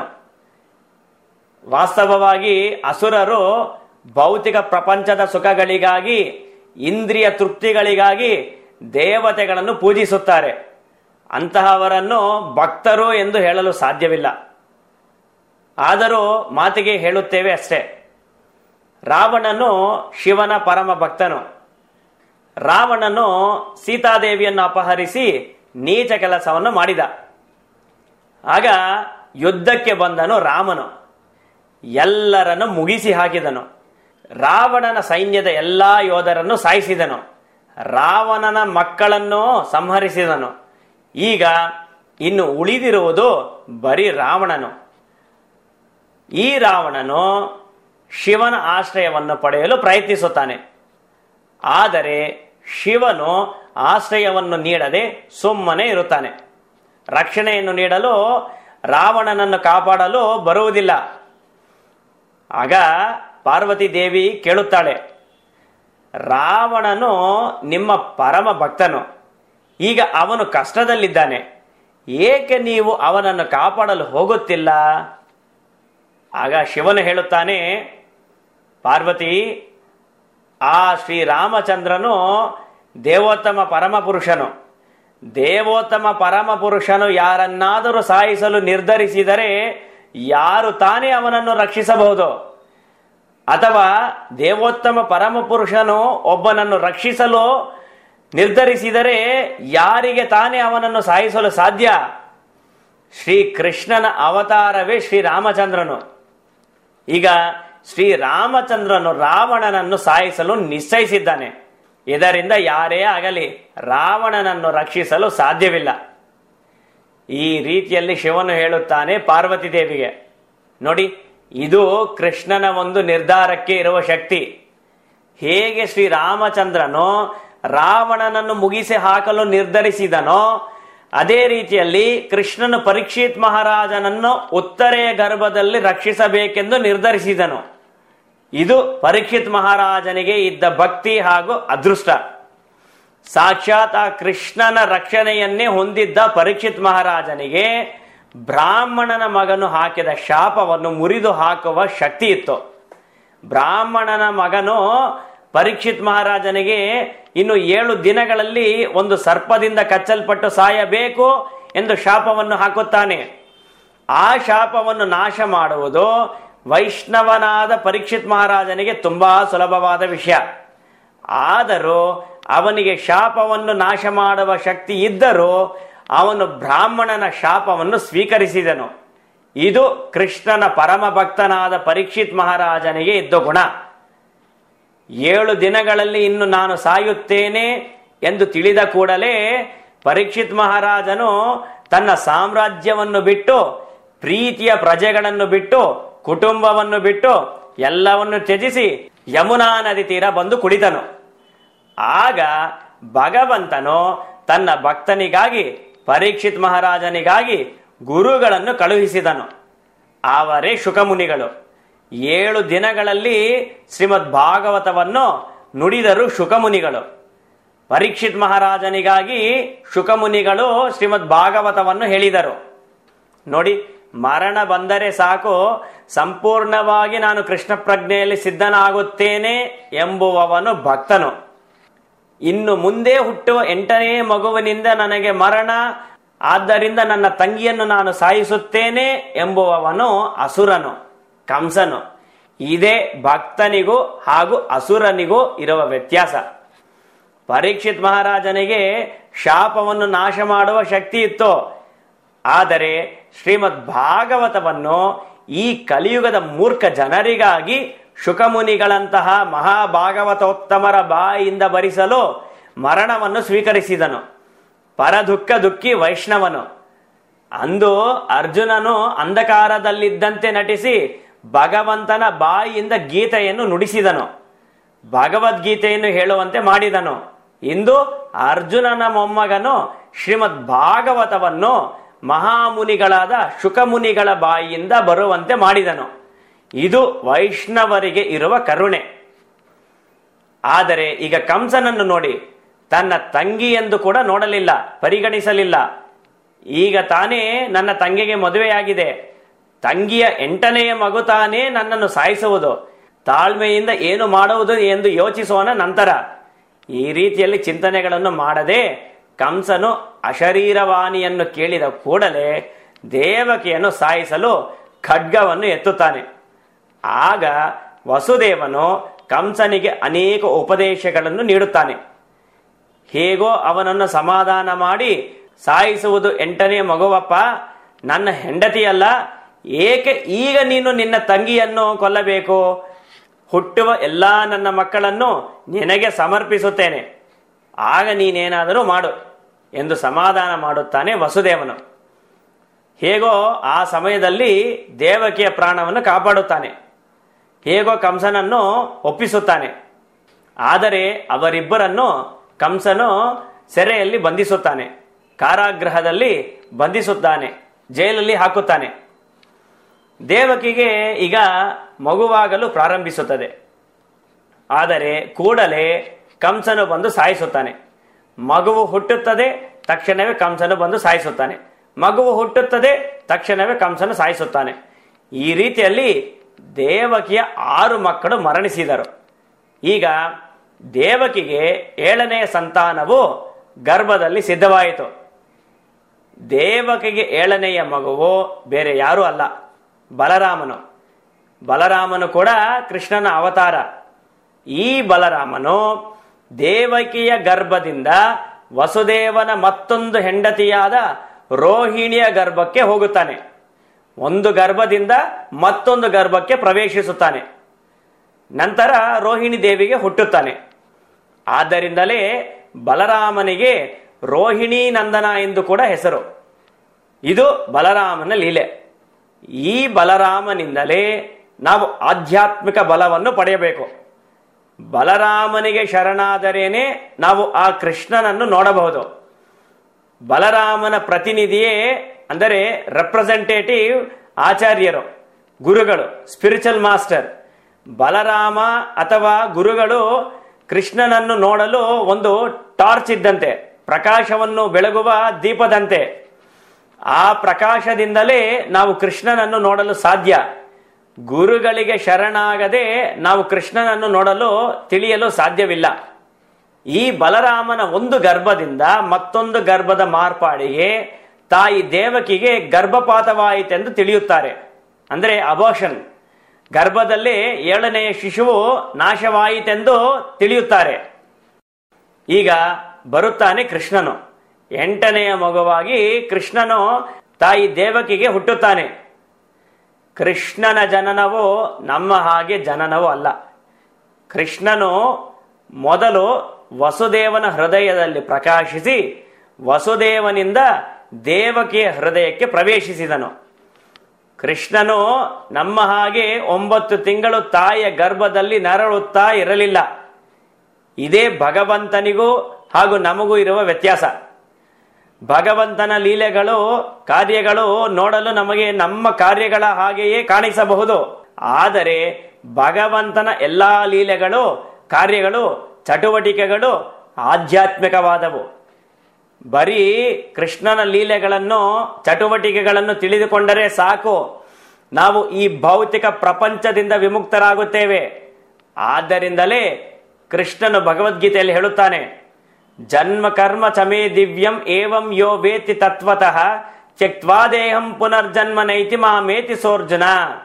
ವಾಸ್ತವವಾಗಿ ಅಸುರರು ಭೌತಿಕ ಪ್ರಪಂಚದ ಸುಖಗಳಿಗಾಗಿ ಇಂದ್ರಿಯ ತೃಪ್ತಿಗಳಿಗಾಗಿ ದೇವತೆಗಳನ್ನು ಪೂಜಿಸುತ್ತಾರೆ ಅಂತಹವರನ್ನು ಭಕ್ತರು ಎಂದು ಹೇಳಲು ಸಾಧ್ಯವಿಲ್ಲ ಆದರೂ ಮಾತಿಗೆ ಹೇಳುತ್ತೇವೆ ಅಷ್ಟೇ ರಾವಣನು ಶಿವನ ಪರಮ ಭಕ್ತನು ರಾವಣನು ಸೀತಾದೇವಿಯನ್ನು ಅಪಹರಿಸಿ ನೀಚ ಕೆಲಸವನ್ನು ಮಾಡಿದ ಆಗ ಯುದ್ಧಕ್ಕೆ ಬಂದನು ರಾಮನು ಎಲ್ಲರನ್ನು ಮುಗಿಸಿ ಹಾಕಿದನು ರಾವಣನ ಸೈನ್ಯದ ಎಲ್ಲಾ ಯೋಧರನ್ನು ಸಾಯಿಸಿದನು ರಾವಣನ ಮಕ್ಕಳನ್ನು ಸಂಹರಿಸಿದನು ಈಗ ಇನ್ನು ಉಳಿದಿರುವುದು ಬರೀ ರಾವಣನು ಈ ರಾವಣನು ಶಿವನ ಆಶ್ರಯವನ್ನು ಪಡೆಯಲು ಪ್ರಯತ್ನಿಸುತ್ತಾನೆ ಆದರೆ ಶಿವನು ಆಶ್ರಯವನ್ನು ನೀಡದೆ ಸುಮ್ಮನೆ ಇರುತ್ತಾನೆ ರಕ್ಷಣೆಯನ್ನು ನೀಡಲು ರಾವಣನನ್ನು ಕಾಪಾಡಲು ಬರುವುದಿಲ್ಲ ಆಗ ಪಾರ್ವತಿ ದೇವಿ ಕೇಳುತ್ತಾಳೆ ರಾವಣನು ನಿಮ್ಮ ಪರಮ ಭಕ್ತನು ಈಗ ಅವನು ಕಷ್ಟದಲ್ಲಿದ್ದಾನೆ ಏಕೆ ನೀವು ಅವನನ್ನು ಕಾಪಾಡಲು ಹೋಗುತ್ತಿಲ್ಲ ಆಗ ಶಿವನು ಹೇಳುತ್ತಾನೆ ಪಾರ್ವತಿ ಆ ಶ್ರೀರಾಮಚಂದ್ರನು ದೇವೋತ್ತಮ ಪರಮ ಪುರುಷನು ದೇವೋತ್ತಮ ಪರಮ ಪುರುಷನು ಯಾರನ್ನಾದರೂ ಸಾಯಿಸಲು ನಿರ್ಧರಿಸಿದರೆ ಯಾರು ತಾನೇ ಅವನನ್ನು ರಕ್ಷಿಸಬಹುದು ಅಥವಾ ದೇವೋತ್ತಮ ಪರಮ ಪುರುಷನು ಒಬ್ಬನನ್ನು ರಕ್ಷಿಸಲು ನಿರ್ಧರಿಸಿದರೆ ಯಾರಿಗೆ ತಾನೇ ಅವನನ್ನು ಸಾಯಿಸಲು ಸಾಧ್ಯ ಶ್ರೀಕೃಷ್ಣನ ಅವತಾರವೇ ಶ್ರೀರಾಮಚಂದ್ರನು ಈಗ ಶ್ರೀರಾಮಚಂದ್ರನು ರಾವಣನನ್ನು ಸಾಯಿಸಲು ನಿಶ್ಚಯಿಸಿದ್ದಾನೆ ಇದರಿಂದ ಯಾರೇ ಆಗಲಿ ರಾವಣನನ್ನು ರಕ್ಷಿಸಲು ಸಾಧ್ಯವಿಲ್ಲ ಈ ರೀತಿಯಲ್ಲಿ ಶಿವನು ಹೇಳುತ್ತಾನೆ ಪಾರ್ವತಿ ದೇವಿಗೆ ನೋಡಿ ಇದು ಕೃಷ್ಣನ ಒಂದು ನಿರ್ಧಾರಕ್ಕೆ ಇರುವ ಶಕ್ತಿ ಹೇಗೆ ಶ್ರೀರಾಮಚಂದ್ರನು ರಾವಣನನ್ನು ಮುಗಿಸಿ ಹಾಕಲು ನಿರ್ಧರಿಸಿದನೋ ಅದೇ ರೀತಿಯಲ್ಲಿ ಕೃಷ್ಣನು ಪರೀಕ್ಷಿತ್ ಮಹಾರಾಜನನ್ನು ಉತ್ತರೆಯ ಗರ್ಭದಲ್ಲಿ ರಕ್ಷಿಸಬೇಕೆಂದು ನಿರ್ಧರಿಸಿದನು ಇದು ಪರೀಕ್ಷಿತ್ ಮಹಾರಾಜನಿಗೆ ಇದ್ದ ಭಕ್ತಿ ಹಾಗೂ ಅದೃಷ್ಟ ಸಾಕ್ಷಾತ್ ಆ ಕೃಷ್ಣನ ರಕ್ಷಣೆಯನ್ನೇ ಹೊಂದಿದ್ದ ಪರೀಕ್ಷಿತ್ ಮಹಾರಾಜನಿಗೆ ಬ್ರಾಹ್ಮಣನ ಮಗನು ಹಾಕಿದ ಶಾಪವನ್ನು ಮುರಿದು ಹಾಕುವ ಶಕ್ತಿ ಇತ್ತು ಬ್ರಾಹ್ಮಣನ ಮಗನು ಪರೀಕ್ಷಿತ್ ಮಹಾರಾಜನಿಗೆ ಇನ್ನು ಏಳು ದಿನಗಳಲ್ಲಿ ಒಂದು ಸರ್ಪದಿಂದ ಕಚ್ಚಲ್ಪಟ್ಟು ಸಾಯಬೇಕು ಎಂದು ಶಾಪವನ್ನು ಹಾಕುತ್ತಾನೆ ಆ ಶಾಪವನ್ನು ನಾಶ ಮಾಡುವುದು ವೈಷ್ಣವನಾದ ಪರೀಕ್ಷಿತ್ ಮಹಾರಾಜನಿಗೆ ತುಂಬಾ ಸುಲಭವಾದ ವಿಷಯ ಆದರೂ ಅವನಿಗೆ ಶಾಪವನ್ನು ನಾಶ ಮಾಡುವ ಶಕ್ತಿ ಇದ್ದರೂ ಅವನು ಬ್ರಾಹ್ಮಣನ ಶಾಪವನ್ನು ಸ್ವೀಕರಿಸಿದನು ಇದು ಕೃಷ್ಣನ ಪರಮ ಭಕ್ತನಾದ ಪರೀಕ್ಷಿತ್ ಮಹಾರಾಜನಿಗೆ ಇದ್ದ ಗುಣ ಏಳು ದಿನಗಳಲ್ಲಿ ಇನ್ನು ನಾನು ಸಾಯುತ್ತೇನೆ ಎಂದು ತಿಳಿದ ಕೂಡಲೇ ಪರೀಕ್ಷಿತ್ ಮಹಾರಾಜನು ತನ್ನ ಸಾಮ್ರಾಜ್ಯವನ್ನು ಬಿಟ್ಟು ಪ್ರೀತಿಯ ಪ್ರಜೆಗಳನ್ನು ಬಿಟ್ಟು ಕುಟುಂಬವನ್ನು ಬಿಟ್ಟು ಎಲ್ಲವನ್ನು ತ್ಯಜಿಸಿ ಯಮುನಾ ನದಿ ತೀರ ಬಂದು ಕುಳಿತನು ಆಗ ಭಗವಂತನು ತನ್ನ ಭಕ್ತನಿಗಾಗಿ ಪರೀಕ್ಷಿತ್ ಮಹಾರಾಜನಿಗಾಗಿ ಗುರುಗಳನ್ನು ಕಳುಹಿಸಿದನು ಅವರೇ ಶುಕಮುನಿಗಳು ಏಳು ದಿನಗಳಲ್ಲಿ ಶ್ರೀಮದ್ ಭಾಗವತವನ್ನು ನುಡಿದರು ಶುಕಮುನಿಗಳು ಪರೀಕ್ಷಿತ್ ಮಹಾರಾಜನಿಗಾಗಿ ಶುಕಮುನಿಗಳು ಶ್ರೀಮದ್ ಭಾಗವತವನ್ನು ಹೇಳಿದರು ನೋಡಿ ಮರಣ ಬಂದರೆ ಸಾಕು ಸಂಪೂರ್ಣವಾಗಿ ನಾನು ಕೃಷ್ಣ ಪ್ರಜ್ಞೆಯಲ್ಲಿ ಸಿದ್ಧನಾಗುತ್ತೇನೆ ಎಂಬುವವನು ಭಕ್ತನು ಇನ್ನು ಮುಂದೆ ಹುಟ್ಟುವ ಎಂಟನೇ ಮಗುವಿನಿಂದ ನನಗೆ ಮರಣ ಆದ್ದರಿಂದ ನನ್ನ ತಂಗಿಯನ್ನು ನಾನು ಸಾಯಿಸುತ್ತೇನೆ ಎಂಬುವವನು ಅಸುರನು ಕಂಸನು ಇದೇ ಭಕ್ತನಿಗೂ ಹಾಗೂ ಅಸುರನಿಗೂ ಇರುವ ವ್ಯತ್ಯಾಸ ಪರೀಕ್ಷಿತ್ ಮಹಾರಾಜನಿಗೆ ಶಾಪವನ್ನು ನಾಶ ಮಾಡುವ ಶಕ್ತಿ ಇತ್ತು ಆದರೆ ಶ್ರೀಮದ್ ಭಾಗವತವನ್ನು ಈ ಕಲಿಯುಗದ ಮೂರ್ಖ ಜನರಿಗಾಗಿ ಶುಕಮುನಿಗಳಂತಹ ಮಹಾಭಾಗವತೋತ್ತಮರ ಬಾಯಿಯಿಂದ ಭರಿಸಲು ಮರಣವನ್ನು ಸ್ವೀಕರಿಸಿದನು ಪರದುಃಖ ದುಃಖಿ ವೈಷ್ಣವನು ಅಂದು ಅರ್ಜುನನು ಅಂಧಕಾರದಲ್ಲಿದ್ದಂತೆ ನಟಿಸಿ ಭಗವಂತನ ಬಾಯಿಯಿಂದ ಗೀತೆಯನ್ನು ನುಡಿಸಿದನು ಭಗವದ್ಗೀತೆಯನ್ನು ಹೇಳುವಂತೆ ಮಾಡಿದನು ಇಂದು ಅರ್ಜುನನ ಮೊಮ್ಮಗನು ಶ್ರೀಮದ್ ಭಾಗವತವನ್ನು ಮಹಾಮುನಿಗಳಾದ ಶುಕಮುನಿಗಳ ಬಾಯಿಯಿಂದ ಬರುವಂತೆ ಮಾಡಿದನು ಇದು ವೈಷ್ಣವರಿಗೆ ಇರುವ ಕರುಣೆ ಆದರೆ ಈಗ ಕಂಸನನ್ನು ನೋಡಿ ತನ್ನ ತಂಗಿ ಎಂದು ಕೂಡ ನೋಡಲಿಲ್ಲ ಪರಿಗಣಿಸಲಿಲ್ಲ ಈಗ ತಾನೇ ನನ್ನ ತಂಗಿಗೆ ಮದುವೆಯಾಗಿದೆ ತಂಗಿಯ ಎಂಟನೆಯ ಮಗು ತಾನೇ ನನ್ನನ್ನು ಸಾಯಿಸುವುದು ತಾಳ್ಮೆಯಿಂದ ಏನು ಮಾಡುವುದು ಎಂದು ಯೋಚಿಸೋಣ ನಂತರ ಈ ರೀತಿಯಲ್ಲಿ ಚಿಂತನೆಗಳನ್ನು ಮಾಡದೆ ಕಂಸನು ಅಶರೀರವಾಣಿಯನ್ನು ಕೇಳಿದ ಕೂಡಲೇ ದೇವಕಿಯನ್ನು ಸಾಯಿಸಲು ಖಡ್ಗವನ್ನು ಎತ್ತುತ್ತಾನೆ ಆಗ ವಸುದೇವನು ಕಂಸನಿಗೆ ಅನೇಕ ಉಪದೇಶಗಳನ್ನು ನೀಡುತ್ತಾನೆ ಹೇಗೋ ಅವನನ್ನು ಸಮಾಧಾನ ಮಾಡಿ ಸಾಯಿಸುವುದು ಎಂಟನೇ ಮಗುವಪ್ಪ ನನ್ನ ಹೆಂಡತಿಯಲ್ಲ ಏಕೆ ಈಗ ನೀನು ನಿನ್ನ ತಂಗಿಯನ್ನು ಕೊಲ್ಲಬೇಕು ಹುಟ್ಟುವ ಎಲ್ಲಾ ನನ್ನ ಮಕ್ಕಳನ್ನು ನಿನಗೆ ಸಮರ್ಪಿಸುತ್ತೇನೆ ಆಗ ನೀನೇನಾದರೂ ಮಾಡು ಎಂದು ಸಮಾಧಾನ ಮಾಡುತ್ತಾನೆ ವಸುದೇವನು ಹೇಗೋ ಆ ಸಮಯದಲ್ಲಿ ದೇವಕಿಯ ಪ್ರಾಣವನ್ನು ಕಾಪಾಡುತ್ತಾನೆ ಹೇಗೋ ಕಂಸನನ್ನು ಒಪ್ಪಿಸುತ್ತಾನೆ ಆದರೆ ಅವರಿಬ್ಬರನ್ನು ಕಂಸನು ಸೆರೆಯಲ್ಲಿ ಬಂಧಿಸುತ್ತಾನೆ ಕಾರಾಗೃಹದಲ್ಲಿ ಬಂಧಿಸುತ್ತಾನೆ ಜೈಲಲ್ಲಿ ಹಾಕುತ್ತಾನೆ ದೇವಕಿಗೆ ಈಗ ಮಗುವಾಗಲು ಪ್ರಾರಂಭಿಸುತ್ತದೆ ಆದರೆ ಕೂಡಲೇ ಕಂಸನು ಬಂದು ಸಾಯಿಸುತ್ತಾನೆ ಮಗುವು ಹುಟ್ಟುತ್ತದೆ ತಕ್ಷಣವೇ ಕಂಸನು ಬಂದು ಸಾಯಿಸುತ್ತಾನೆ ಮಗುವು ಹುಟ್ಟುತ್ತದೆ ತಕ್ಷಣವೇ ಕಂಸನು ಸಾಯಿಸುತ್ತಾನೆ ಈ ರೀತಿಯಲ್ಲಿ ದೇವಕಿಯ ಆರು ಮಕ್ಕಳು ಮರಣಿಸಿದರು ಈಗ ದೇವಕಿಗೆ ಏಳನೆಯ ಸಂತಾನವು ಗರ್ಭದಲ್ಲಿ ಸಿದ್ಧವಾಯಿತು ದೇವಕಿಗೆ ಏಳನೆಯ ಮಗುವು ಬೇರೆ ಯಾರೂ ಅಲ್ಲ ಬಲರಾಮನು ಬಲರಾಮನು ಕೂಡ ಕೃಷ್ಣನ ಅವತಾರ ಈ ಬಲರಾಮನು ದೇವಕಿಯ ಗರ್ಭದಿಂದ ವಸುದೇವನ ಮತ್ತೊಂದು ಹೆಂಡತಿಯಾದ ರೋಹಿಣಿಯ ಗರ್ಭಕ್ಕೆ ಹೋಗುತ್ತಾನೆ ಒಂದು ಗರ್ಭದಿಂದ ಮತ್ತೊಂದು ಗರ್ಭಕ್ಕೆ ಪ್ರವೇಶಿಸುತ್ತಾನೆ ನಂತರ ರೋಹಿಣಿ ದೇವಿಗೆ ಹುಟ್ಟುತ್ತಾನೆ ಆದ್ದರಿಂದಲೇ ಬಲರಾಮನಿಗೆ ರೋಹಿಣಿ ನಂದನ ಎಂದು ಕೂಡ ಹೆಸರು ಇದು ಬಲರಾಮನ ಲೀಲೆ ಈ ಬಲರಾಮನಿಂದಲೇ ನಾವು ಆಧ್ಯಾತ್ಮಿಕ ಬಲವನ್ನು ಪಡೆಯಬೇಕು ಬಲರಾಮನಿಗೆ ಶರಣಾದರೇನೆ ನಾವು ಆ ಕೃಷ್ಣನನ್ನು ನೋಡಬಹುದು ಬಲರಾಮನ ಪ್ರತಿನಿಧಿಯೇ ಅಂದರೆ ರೆಪ್ರೆಸೆಂಟೇಟಿವ್ ಆಚಾರ್ಯರು ಗುರುಗಳು ಸ್ಪಿರಿಚುವಲ್ ಮಾಸ್ಟರ್ ಬಲರಾಮ ಅಥವಾ ಗುರುಗಳು ಕೃಷ್ಣನನ್ನು ನೋಡಲು ಒಂದು ಟಾರ್ಚ್ ಇದ್ದಂತೆ ಪ್ರಕಾಶವನ್ನು ಬೆಳಗುವ ದೀಪದಂತೆ ಆ ಪ್ರಕಾಶದಿಂದಲೇ ನಾವು ಕೃಷ್ಣನನ್ನು ನೋಡಲು ಸಾಧ್ಯ ಗುರುಗಳಿಗೆ ಶರಣಾಗದೆ ನಾವು ಕೃಷ್ಣನನ್ನು ನೋಡಲು ತಿಳಿಯಲು ಸಾಧ್ಯವಿಲ್ಲ ಈ ಬಲರಾಮನ ಒಂದು ಗರ್ಭದಿಂದ ಮತ್ತೊಂದು ಗರ್ಭದ ಮಾರ್ಪಾಡಿಗೆ ತಾಯಿ ದೇವಕಿಗೆ ಗರ್ಭಪಾತವಾಯಿತೆಂದು ತಿಳಿಯುತ್ತಾರೆ ಅಂದರೆ ಅಬೋಷನ್ ಗರ್ಭದಲ್ಲಿ ಏಳನೆಯ ಶಿಶುವು ನಾಶವಾಯಿತೆಂದು ತಿಳಿಯುತ್ತಾರೆ ಈಗ ಬರುತ್ತಾನೆ ಕೃಷ್ಣನು ಎಂಟನೆಯ ಮಗುವಾಗಿ ಕೃಷ್ಣನು ತಾಯಿ ದೇವಕಿಗೆ ಹುಟ್ಟುತ್ತಾನೆ ಕೃಷ್ಣನ ಜನನವು ನಮ್ಮ ಹಾಗೆ ಜನನವೂ ಅಲ್ಲ ಕೃಷ್ಣನು ಮೊದಲು ವಸುದೇವನ ಹೃದಯದಲ್ಲಿ ಪ್ರಕಾಶಿಸಿ ವಸುದೇವನಿಂದ ದೇವಕಿಯ ಹೃದಯಕ್ಕೆ ಪ್ರವೇಶಿಸಿದನು ಕೃಷ್ಣನು ನಮ್ಮ ಹಾಗೆ ಒಂಬತ್ತು ತಿಂಗಳು ತಾಯಿಯ ಗರ್ಭದಲ್ಲಿ ನರಳುತ್ತಾ ಇರಲಿಲ್ಲ ಇದೇ ಭಗವಂತನಿಗೂ ಹಾಗೂ ನಮಗೂ ಇರುವ ವ್ಯತ್ಯಾಸ ಭಗವಂತನ ಲೀಲೆಗಳು ಕಾರ್ಯಗಳು ನೋಡಲು ನಮಗೆ ನಮ್ಮ ಕಾರ್ಯಗಳ ಹಾಗೆಯೇ ಕಾಣಿಸಬಹುದು ಆದರೆ ಭಗವಂತನ ಎಲ್ಲಾ ಲೀಲೆಗಳು ಕಾರ್ಯಗಳು ಚಟುವಟಿಕೆಗಳು ಆಧ್ಯಾತ್ಮಿಕವಾದವು ಬರೀ ಕೃಷ್ಣನ ಲೀಲೆಗಳನ್ನು ಚಟುವಟಿಕೆಗಳನ್ನು ತಿಳಿದುಕೊಂಡರೆ ಸಾಕು ನಾವು ಈ ಭೌತಿಕ ಪ್ರಪಂಚದಿಂದ ವಿಮುಕ್ತರಾಗುತ್ತೇವೆ ಆದ್ದರಿಂದಲೇ ಕೃಷ್ಣನು ಭಗವದ್ಗೀತೆಯಲ್ಲಿ ಹೇಳುತ್ತಾನೆ ಜನ್ಮ ಕರ್ಮ ಚಮೇ ದಿವ್ಯಂ ಏವಂ ಯೋ ವೇತಿ ತತ್ವತಃ ತ್ಯಕ್ವಾ ದೇಹಂ ಪುನರ್ಜನ್ಮ ನೈತಿ ಮಾಮೇತಿ ಸೋರ್ಜುನ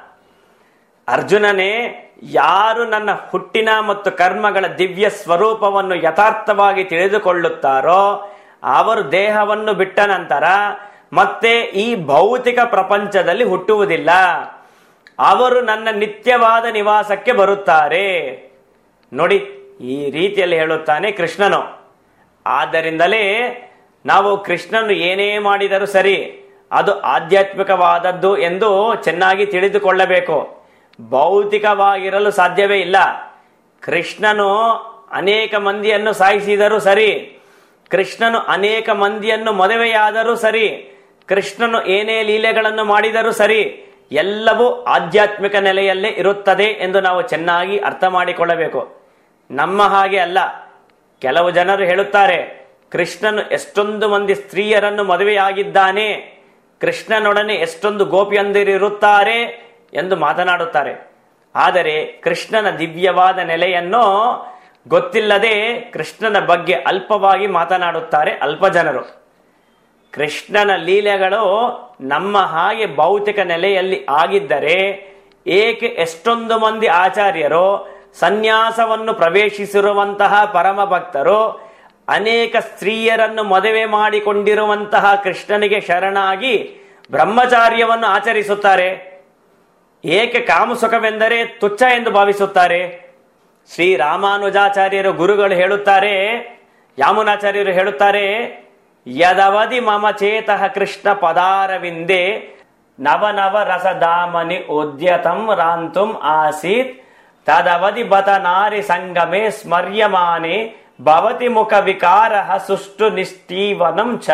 ಅರ್ಜುನನೇ ಯಾರು ನನ್ನ ಹುಟ್ಟಿನ ಮತ್ತು ಕರ್ಮಗಳ ದಿವ್ಯ ಸ್ವರೂಪವನ್ನು ಯಥಾರ್ಥವಾಗಿ ತಿಳಿದುಕೊಳ್ಳುತ್ತಾರೋ ಅವರು ದೇಹವನ್ನು ಬಿಟ್ಟ ನಂತರ ಮತ್ತೆ ಈ ಭೌತಿಕ ಪ್ರಪಂಚದಲ್ಲಿ ಹುಟ್ಟುವುದಿಲ್ಲ ಅವರು ನನ್ನ ನಿತ್ಯವಾದ ನಿವಾಸಕ್ಕೆ ಬರುತ್ತಾರೆ ನೋಡಿ ಈ ರೀತಿಯಲ್ಲಿ ಹೇಳುತ್ತಾನೆ ಕೃಷ್ಣನು ಆದ್ದರಿಂದಲೇ ನಾವು ಕೃಷ್ಣನು ಏನೇ ಮಾಡಿದರೂ ಸರಿ ಅದು ಆಧ್ಯಾತ್ಮಿಕವಾದದ್ದು ಎಂದು ಚೆನ್ನಾಗಿ ತಿಳಿದುಕೊಳ್ಳಬೇಕು ಭೌತಿಕವಾಗಿರಲು ಸಾಧ್ಯವೇ ಇಲ್ಲ ಕೃಷ್ಣನು ಅನೇಕ ಮಂದಿಯನ್ನು ಸಾಯಿಸಿದರೂ ಸರಿ ಕೃಷ್ಣನು ಅನೇಕ ಮಂದಿಯನ್ನು ಮದುವೆಯಾದರೂ ಸರಿ ಕೃಷ್ಣನು ಏನೇ ಲೀಲೆಗಳನ್ನು ಮಾಡಿದರೂ ಸರಿ ಎಲ್ಲವೂ ಆಧ್ಯಾತ್ಮಿಕ ನೆಲೆಯಲ್ಲೇ ಇರುತ್ತದೆ ಎಂದು ನಾವು ಚೆನ್ನಾಗಿ ಅರ್ಥ ಮಾಡಿಕೊಳ್ಳಬೇಕು ನಮ್ಮ ಹಾಗೆ ಅಲ್ಲ ಕೆಲವು ಜನರು ಹೇಳುತ್ತಾರೆ ಕೃಷ್ಣನು ಎಷ್ಟೊಂದು ಮಂದಿ ಸ್ತ್ರೀಯರನ್ನು ಮದುವೆಯಾಗಿದ್ದಾನೆ ಕೃಷ್ಣನೊಡನೆ ಎಷ್ಟೊಂದು ಗೋಪಿಯಂದಿರಿರುತ್ತಾರೆ ಎಂದು ಮಾತನಾಡುತ್ತಾರೆ ಆದರೆ ಕೃಷ್ಣನ ದಿವ್ಯವಾದ ನೆಲೆಯನ್ನು ಗೊತ್ತಿಲ್ಲದೆ ಕೃಷ್ಣನ ಬಗ್ಗೆ ಅಲ್ಪವಾಗಿ ಮಾತನಾಡುತ್ತಾರೆ ಅಲ್ಪ ಜನರು ಕೃಷ್ಣನ ಲೀಲೆಗಳು ನಮ್ಮ ಹಾಗೆ ಭೌತಿಕ ನೆಲೆಯಲ್ಲಿ ಆಗಿದ್ದರೆ ಏಕೆ ಎಷ್ಟೊಂದು ಮಂದಿ ಆಚಾರ್ಯರು ಸನ್ಯಾಸವನ್ನು ಪ್ರವೇಶಿಸಿರುವಂತಹ ಪರಮ ಭಕ್ತರು ಅನೇಕ ಸ್ತ್ರೀಯರನ್ನು ಮದುವೆ ಮಾಡಿಕೊಂಡಿರುವಂತಹ ಕೃಷ್ಣನಿಗೆ ಶರಣಾಗಿ ಬ್ರಹ್ಮಚಾರ್ಯವನ್ನು ಆಚರಿಸುತ್ತಾರೆ ಏಕೆ ಕಾಮಸುಖವೆಂದರೆ ತುಚ್ಛ ಎಂದು ಭಾವಿಸುತ್ತಾರೆ ಶ್ರೀ ರಾಮಾನುಜಾಚಾರ್ಯರು ಗುರುಗಳು ಹೇಳುತ್ತಾರೆ ಯಾಮುನಾಚಾರ್ಯರು ಹೇಳುತ್ತಾರೆ ಯದವಧಿ ಮಮ ಚೇತಃ ಕೃಷ್ಣ ಪದಾರವಿಂದೆ ನವ ನವ ರಸದಾಮನಿ ಉದ್ಯತಂ ರಾಂತುಂ ಆಸೀತ್ ತದವಧಿ ಬತ ನಾರಿ ಸಂಗಮೆ ಸ್ಮರ್ಯಮಾನೆ ಭವತಿ ಮುಖ ವಿಕಾರ ಸುಷ್ಟು ನಿಷ್ಠೀವನಂ ಚ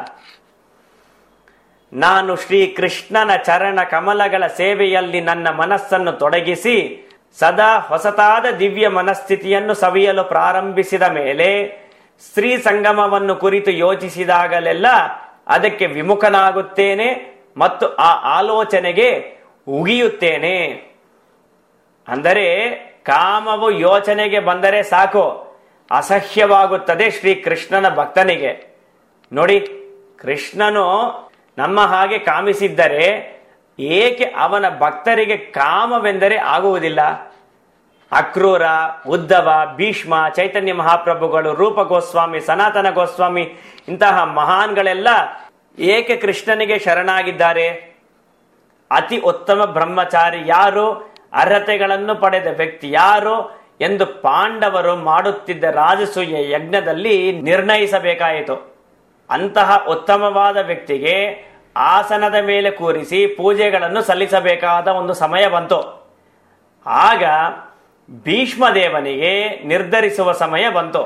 ನಾನು ಶ್ರೀ ಕೃಷ್ಣನ ಚರಣ ಕಮಲಗಳ ಸೇವೆಯಲ್ಲಿ ನನ್ನ ಮನಸ್ಸನ್ನು ತೊಡಗಿಸಿ ಸದಾ ಹೊಸತಾದ ದಿವ್ಯ ಮನಸ್ಥಿತಿಯನ್ನು ಸವಿಯಲು ಪ್ರಾರಂಭಿಸಿದ ಮೇಲೆ ಸ್ತ್ರೀ ಸಂಗಮವನ್ನು ಕುರಿತು ಯೋಚಿಸಿದಾಗಲೆಲ್ಲ ಅದಕ್ಕೆ ವಿಮುಖನಾಗುತ್ತೇನೆ ಮತ್ತು ಆ ಆಲೋಚನೆಗೆ ಉಗಿಯುತ್ತೇನೆ ಅಂದರೆ ಕಾಮವು ಯೋಚನೆಗೆ ಬಂದರೆ ಸಾಕು ಅಸಹ್ಯವಾಗುತ್ತದೆ ಶ್ರೀ ಕೃಷ್ಣನ ಭಕ್ತನಿಗೆ ನೋಡಿ ಕೃಷ್ಣನು ನಮ್ಮ ಹಾಗೆ ಕಾಮಿಸಿದ್ದರೆ ಏಕೆ ಅವನ ಭಕ್ತರಿಗೆ ಕಾಮವೆಂದರೆ ಆಗುವುದಿಲ್ಲ ಅಕ್ರೂರ ಉದ್ದವ ಭೀಷ್ಮ ಚೈತನ್ಯ ಮಹಾಪ್ರಭುಗಳು ರೂಪ ಗೋಸ್ವಾಮಿ ಸನಾತನ ಗೋಸ್ವಾಮಿ ಇಂತಹ ಮಹಾನ್ಗಳೆಲ್ಲ ಏಕೆ ಕೃಷ್ಣನಿಗೆ ಶರಣಾಗಿದ್ದಾರೆ ಅತಿ ಉತ್ತಮ ಬ್ರಹ್ಮಚಾರಿ ಯಾರು ಅರ್ಹತೆಗಳನ್ನು ಪಡೆದ ವ್ಯಕ್ತಿ ಯಾರು ಎಂದು ಪಾಂಡವರು ಮಾಡುತ್ತಿದ್ದ ರಾಜಸೂಯ ಯಜ್ಞದಲ್ಲಿ ನಿರ್ಣಯಿಸಬೇಕಾಯಿತು ಅಂತಹ ಉತ್ತಮವಾದ ವ್ಯಕ್ತಿಗೆ ಆಸನದ ಮೇಲೆ ಕೂರಿಸಿ ಪೂಜೆಗಳನ್ನು ಸಲ್ಲಿಸಬೇಕಾದ ಒಂದು ಸಮಯ ಬಂತು ಆಗ ಭೀಷ್ಮದೇವನಿಗೆ ನಿರ್ಧರಿಸುವ ಸಮಯ ಬಂತು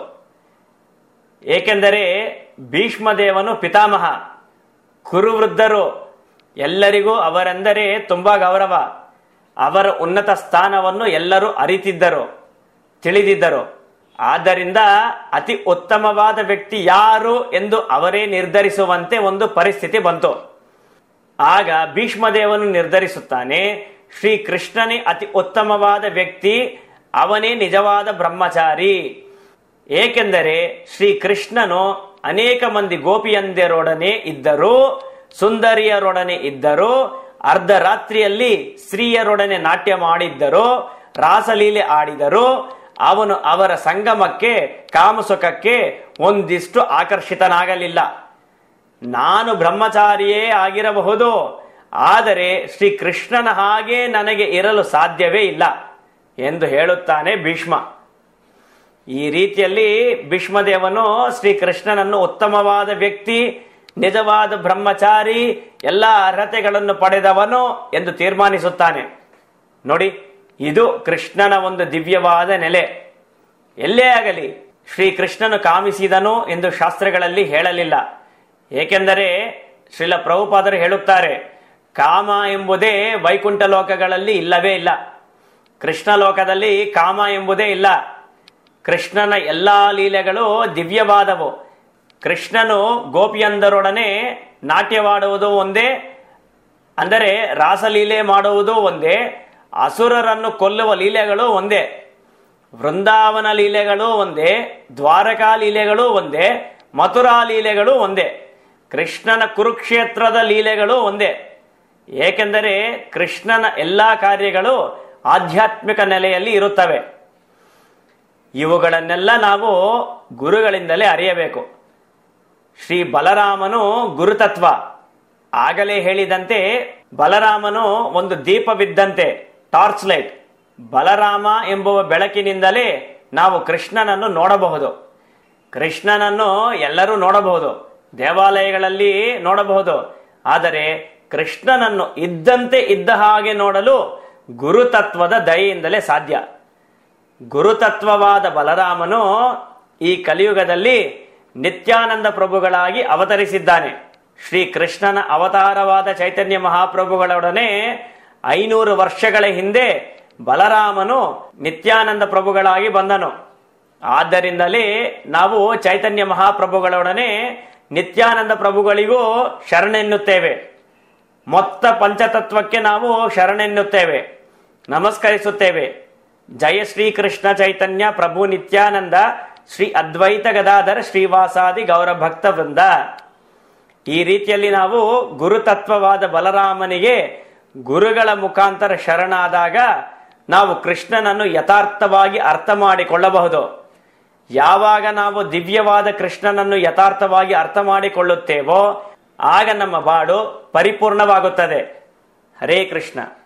ಏಕೆಂದರೆ ಭೀಷ್ಮದೇವನು ಪಿತಾಮಹ ಕುರುವೃದ್ಧರು ಎಲ್ಲರಿಗೂ ಅವರೆಂದರೆ ತುಂಬಾ ಗೌರವ ಅವರ ಉನ್ನತ ಸ್ಥಾನವನ್ನು ಎಲ್ಲರೂ ಅರಿತಿದ್ದರು ತಿಳಿದಿದ್ದರು ಆದ್ದರಿಂದ ಅತಿ ಉತ್ತಮವಾದ ವ್ಯಕ್ತಿ ಯಾರು ಎಂದು ಅವರೇ ನಿರ್ಧರಿಸುವಂತೆ ಒಂದು ಪರಿಸ್ಥಿತಿ ಬಂತು ಆಗ ಭೀಷ್ಮದೇವನು ನಿರ್ಧರಿಸುತ್ತಾನೆ ಶ್ರೀ ಕೃಷ್ಣನೇ ಅತಿ ಉತ್ತಮವಾದ ವ್ಯಕ್ತಿ ಅವನೇ ನಿಜವಾದ ಬ್ರಹ್ಮಚಾರಿ ಏಕೆಂದರೆ ಶ್ರೀ ಕೃಷ್ಣನು ಅನೇಕ ಮಂದಿ ಗೋಪಿಯಂದಿರೊಡನೆ ಇದ್ದರು ಸುಂದರಿಯರೊಡನೆ ಇದ್ದರು ಅರ್ಧ ರಾತ್ರಿಯಲ್ಲಿ ಸ್ತ್ರೀಯರೊಡನೆ ನಾಟ್ಯ ಮಾಡಿದ್ದರು ರಾಸಲೀಲೆ ಆಡಿದರು ಅವನು ಅವರ ಸಂಗಮಕ್ಕೆ ಕಾಮಸುಖಕ್ಕೆ ಒಂದಿಷ್ಟು ಆಕರ್ಷಿತನಾಗಲಿಲ್ಲ ನಾನು ಬ್ರಹ್ಮಚಾರಿಯೇ ಆಗಿರಬಹುದು ಆದರೆ ಶ್ರೀ ಕೃಷ್ಣನ ಹಾಗೆ ನನಗೆ ಇರಲು ಸಾಧ್ಯವೇ ಇಲ್ಲ ಎಂದು ಹೇಳುತ್ತಾನೆ ಭೀಷ್ಮ ಈ ರೀತಿಯಲ್ಲಿ ಭೀಷ್ಮದೇವನು ಶ್ರೀ ಕೃಷ್ಣನನ್ನು ಉತ್ತಮವಾದ ವ್ಯಕ್ತಿ ನಿಜವಾದ ಬ್ರಹ್ಮಚಾರಿ ಎಲ್ಲ ಅರ್ಹತೆಗಳನ್ನು ಪಡೆದವನು ಎಂದು ತೀರ್ಮಾನಿಸುತ್ತಾನೆ ನೋಡಿ ಇದು ಕೃಷ್ಣನ ಒಂದು ದಿವ್ಯವಾದ ನೆಲೆ ಎಲ್ಲೇ ಆಗಲಿ ಶ್ರೀ ಕೃಷ್ಣನು ಕಾಮಿಸಿದನು ಎಂದು ಶಾಸ್ತ್ರಗಳಲ್ಲಿ ಹೇಳಲಿಲ್ಲ ಏಕೆಂದರೆ ಶ್ರೀಲ ಪ್ರಭುಪಾದರು ಹೇಳುತ್ತಾರೆ ಕಾಮ ಎಂಬುದೇ ವೈಕುಂಠ ಲೋಕಗಳಲ್ಲಿ ಇಲ್ಲವೇ ಇಲ್ಲ ಕೃಷ್ಣ ಲೋಕದಲ್ಲಿ ಕಾಮ ಎಂಬುದೇ ಇಲ್ಲ ಕೃಷ್ಣನ ಎಲ್ಲಾ ಲೀಲೆಗಳು ದಿವ್ಯವಾದವು ಕೃಷ್ಣನು ಗೋಪಿಯಂದರೊಡನೆ ನಾಟ್ಯವಾಡುವುದು ಒಂದೇ ಅಂದರೆ ರಾಸಲೀಲೆ ಮಾಡುವುದು ಒಂದೇ ಅಸುರರನ್ನು ಕೊಲ್ಲುವ ಲೀಲೆಗಳು ಒಂದೇ ವೃಂದಾವನ ಲೀಲೆಗಳು ಒಂದೇ ದ್ವಾರಕಾ ಲೀಲೆಗಳು ಒಂದೇ ಮಥುರಾ ಲೀಲೆಗಳು ಒಂದೇ ಕೃಷ್ಣನ ಕುರುಕ್ಷೇತ್ರದ ಲೀಲೆಗಳು ಒಂದೇ ಏಕೆಂದರೆ ಕೃಷ್ಣನ ಎಲ್ಲಾ ಕಾರ್ಯಗಳು ಆಧ್ಯಾತ್ಮಿಕ ನೆಲೆಯಲ್ಲಿ ಇರುತ್ತವೆ ಇವುಗಳನ್ನೆಲ್ಲ ನಾವು ಗುರುಗಳಿಂದಲೇ ಅರಿಯಬೇಕು ಶ್ರೀ ಬಲರಾಮನು ಗುರುತತ್ವ ಆಗಲೇ ಹೇಳಿದಂತೆ ಬಲರಾಮನು ಒಂದು ದೀಪವಿದ್ದಂತೆ ಟಾರ್ಚ್ ಲೈಟ್ ಬಲರಾಮ ಎಂಬುವ ಬೆಳಕಿನಿಂದಲೇ ನಾವು ಕೃಷ್ಣನನ್ನು ನೋಡಬಹುದು ಕೃಷ್ಣನನ್ನು ಎಲ್ಲರೂ ನೋಡಬಹುದು ದೇವಾಲಯಗಳಲ್ಲಿ ನೋಡಬಹುದು ಆದರೆ ಕೃಷ್ಣನನ್ನು ಇದ್ದಂತೆ ಇದ್ದ ಹಾಗೆ ನೋಡಲು ಗುರುತತ್ವದ ದಯೆಯಿಂದಲೇ ಸಾಧ್ಯ ಗುರುತತ್ವವಾದ ಬಲರಾಮನು ಈ ಕಲಿಯುಗದಲ್ಲಿ ನಿತ್ಯಾನಂದ ಪ್ರಭುಗಳಾಗಿ ಅವತರಿಸಿದ್ದಾನೆ ಶ್ರೀ ಕೃಷ್ಣನ ಅವತಾರವಾದ ಚೈತನ್ಯ ಮಹಾಪ್ರಭುಗಳೊಡನೆ ಐನೂರು ವರ್ಷಗಳ ಹಿಂದೆ ಬಲರಾಮನು ನಿತ್ಯಾನಂದ ಪ್ರಭುಗಳಾಗಿ ಬಂದನು ಆದ್ದರಿಂದಲೇ ನಾವು ಚೈತನ್ಯ ಮಹಾಪ್ರಭುಗಳೊಡನೆ ನಿತ್ಯಾನಂದ ಪ್ರಭುಗಳಿಗೂ ಶರಣೆನ್ನುತ್ತೇವೆ ಮೊತ್ತ ಪಂಚತತ್ವಕ್ಕೆ ನಾವು ಶರಣೆನ್ನುತ್ತೇವೆ ನಮಸ್ಕರಿಸುತ್ತೇವೆ ಜಯ ಶ್ರೀ ಕೃಷ್ಣ ಚೈತನ್ಯ ಪ್ರಭು ನಿತ್ಯಾನಂದ ಶ್ರೀ ಅದ್ವೈತ ಗದಾಧರ ಶ್ರೀವಾಸಾದಿ ಗೌರ ಭಕ್ತ ವೃಂದ ಈ ರೀತಿಯಲ್ಲಿ ನಾವು ಗುರುತತ್ವವಾದ ಬಲರಾಮನಿಗೆ ಗುರುಗಳ ಮುಖಾಂತರ ಶರಣಾದಾಗ ನಾವು ಕೃಷ್ಣನನ್ನು ಯಥಾರ್ಥವಾಗಿ ಅರ್ಥ ಮಾಡಿಕೊಳ್ಳಬಹುದು ಯಾವಾಗ ನಾವು ದಿವ್ಯವಾದ ಕೃಷ್ಣನನ್ನು ಯಥಾರ್ಥವಾಗಿ ಅರ್ಥ ಮಾಡಿಕೊಳ್ಳುತ್ತೇವೋ ಆಗ ನಮ್ಮ ಬಾಡು ಪರಿಪೂರ್ಣವಾಗುತ್ತದೆ ಹರೇ ಕೃಷ್ಣ